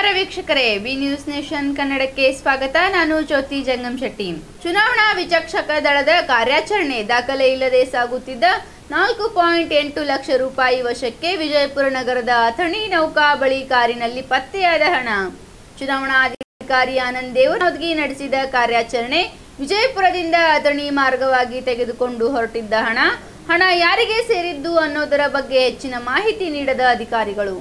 ನಮಸ್ಕಾರ ವೀಕ್ಷಕರೇ B news nation ಕನ್ನಡಕ್ಕೆ ಸ್ವಾಗತ ನಾನು ಜ್ಯೋತಿ ಜಂಗಮ್ ಶೆಟ್ಟಿ ಚುನಾವಣಾ ವಿಚಕ್ಷಕ ದಳದ ಕಾರ್ಯಾಚರಣೆ ದಾಖಲೆ ಇಲ್ಲದೆ ಸಾಗುತ್ತಿದ್ದ ನಾಲ್ಕು ಪಾಯಿಂಟ್ ಎಂಟು ಲಕ್ಷ ರೂಪಾಯಿ ವಶಕ್ಕೆ ವಿಜಯಪುರ ನಗರದ ಅಥಣಿ ನೌಕಾ ಬಳಿ ಕಾರಿನಲ್ಲಿ ಪತ್ತೆಯಾದ ಹಣ ಚುನಾವಣಾ ಅಧಿಕಾರಿ ಆನಂದ್ ದೇವನೊದಗಿ ನಡೆಸಿದ ಕಾರ್ಯಾಚರಣೆ ವಿಜಯಪುರದಿಂದ ಅಥಣಿ ಮಾರ್ಗವಾಗಿ ತೆಗೆದುಕೊಂಡು ಹೊರಟಿದ್ದ ಹಣ ಹಣ ಯಾರಿಗೆ ಸೇರಿದ್ದು ಅನ್ನೋದರ ಬಗ್ಗೆ ಹೆಚ್ಚಿನ ಮಾಹಿತಿ ನೀಡದ ಅಧಿಕಾರಿಗಳು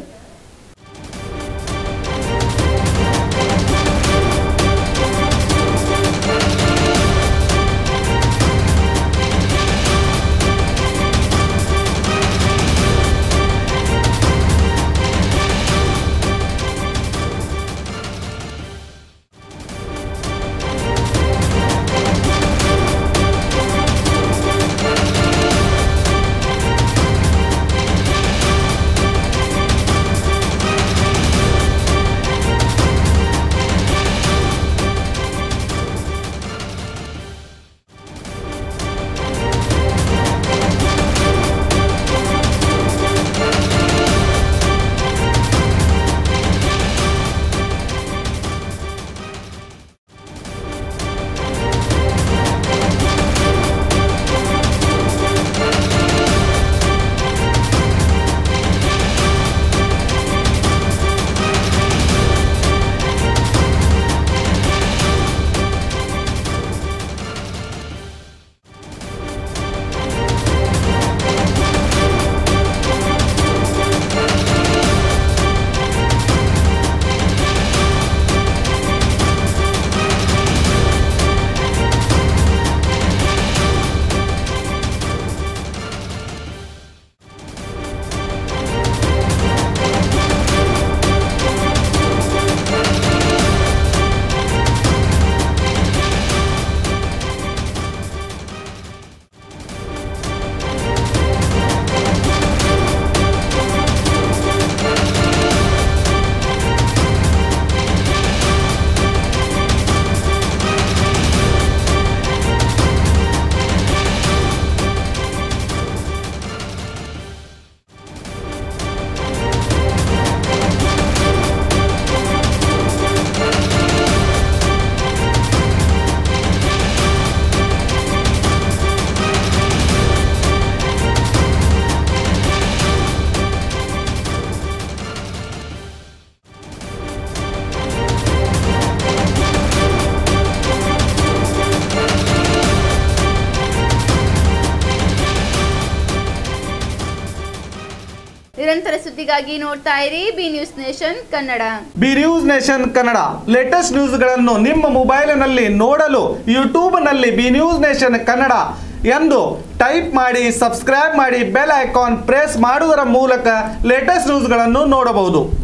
ನಿರಂತರ ಸುದ್ದಿಗಾಗಿ ನೋಡ್ತಾ ಇರಿ B news nation Kannada B news nation Kannada latest ನ್ಯೂಸ್ಗಳನ್ನು ನಿಮ್ಮ ಮೊಬೈಲಿನಲ್ಲಿ ನೋಡಲು ಯೂಟ್ಯೂಬ್ನಲ್ಲಿ ಬಿ ನ್ಯೂಸ್ ನೇಷನ್ ಕನ್ನಡ ಎಂದು ಟೈಪ್ ಮಾಡಿ ಸಬ್ಸ್ಕ್ರೈಬ್ ಮಾಡಿ ಬೆಲ್ ಐಕಾನ್ ಪ್ರೆಸ್ ಮಾಡುವುದರ ಮೂಲಕ ಲೇಟೆಸ್ಟ್ ನ್ಯೂಸ್ಗಳನ್ನು ನೋಡಬಹುದು